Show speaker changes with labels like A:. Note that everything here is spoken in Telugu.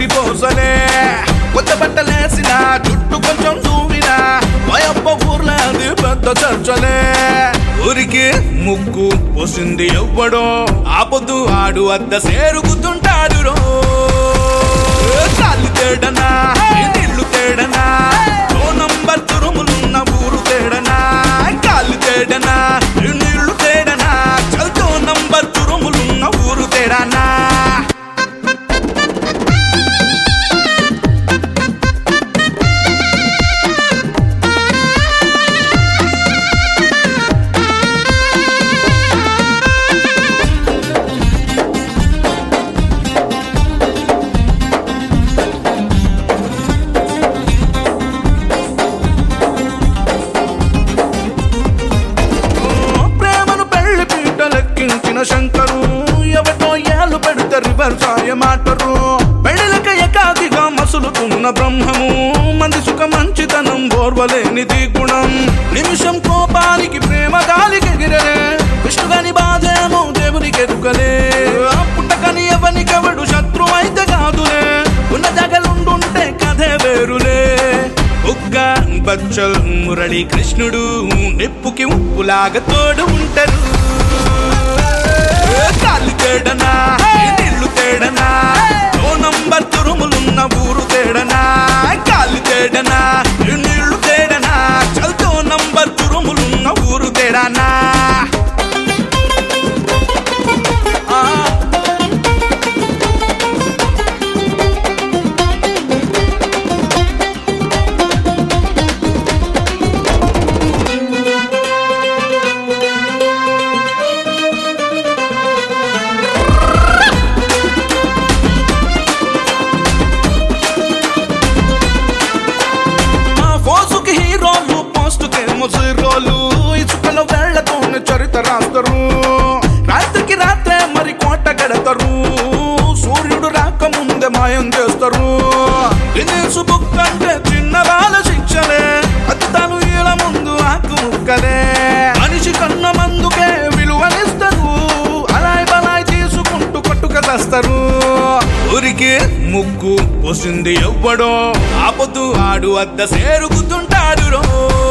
A: గడ్డి పోసలే కొత్త బట్టలేసిన చుట్టూ కొంచెం దూవిన వయప్ప ఊర్లో అది పెద్ద చర్చలే ఊరికి ముగ్గు పోసింది ఎవ్వడో ఆపొద్దు ఆడు అద్ద సేరుగుతుంటాడు రో కాలి తేడనా నీళ్లు తేడనా ఓ నంబర్ తురుములున్న ఊరు తేడనా కాలి తేడనా నీళ్లు తేడనా చల్తో నంబర్ తురుములున్న ఊరు తేడానా ప్రేమను పెళ్లి పీటలెక్కించిన శంకరు ఎవటో ఏలు పెడితే రివర్స్ మాటరు పెళ్లిలక ఏకాదిగా మసులుతున్న బ్రహ్మము మంది సుఖ మంచితనం ఓర్వలేనిది గుణం నిమిషం కోపానికి ప్రేమ గాలికి ఎగిరలే విష్ణుగాని బాధేమో దేవునికి ఎరుకలే పుట్టకని ఎవనికెవడు శత్రు అయితే కాదులే ఉన్న జగలుండుంటే కథే వేరులే ఉగ్గ బచ్చల్ మురళి కృష్ణుడు నిప్పుకి ఉప్పులాగా తోడు ఉంటారు కాళ్ళు తేడనా నీళ్లు తేడనా ఓ నంబర్ తురుములున్న ఊరు తేడనా కాళ్ళు తేడనా నీళ్లు తేడనా చల్తో నంబర్ తురుములున్న ఊరు తేడానా ఆ ఆ ఫోసుకి హీరోలు పోస్టుకేమో జీరోలు ఇసుకలో వేళ్లతోనే చరిత రాస్తారు రాత్రికి రాత్రే మరి కోట కడతారు సూర్యుడు రాకముందే మాయం చేస్తారు దినేసు బుక్ అంటే చిన్న బాల శిక్షలే అత్తాను ఈల ముందు ఆకు ముక్కలే మనిషి కన్న మందుకే విలువనిస్తారు అలాయ్ బలాయ్ తీసుకుంటూ కొట్టుక తెస్తారు ఊరికి ముగ్గు పోసింది ఎవ్వడో ఆపొద్దు ఆడు అద్ద సేరుగుతుంటాడు రో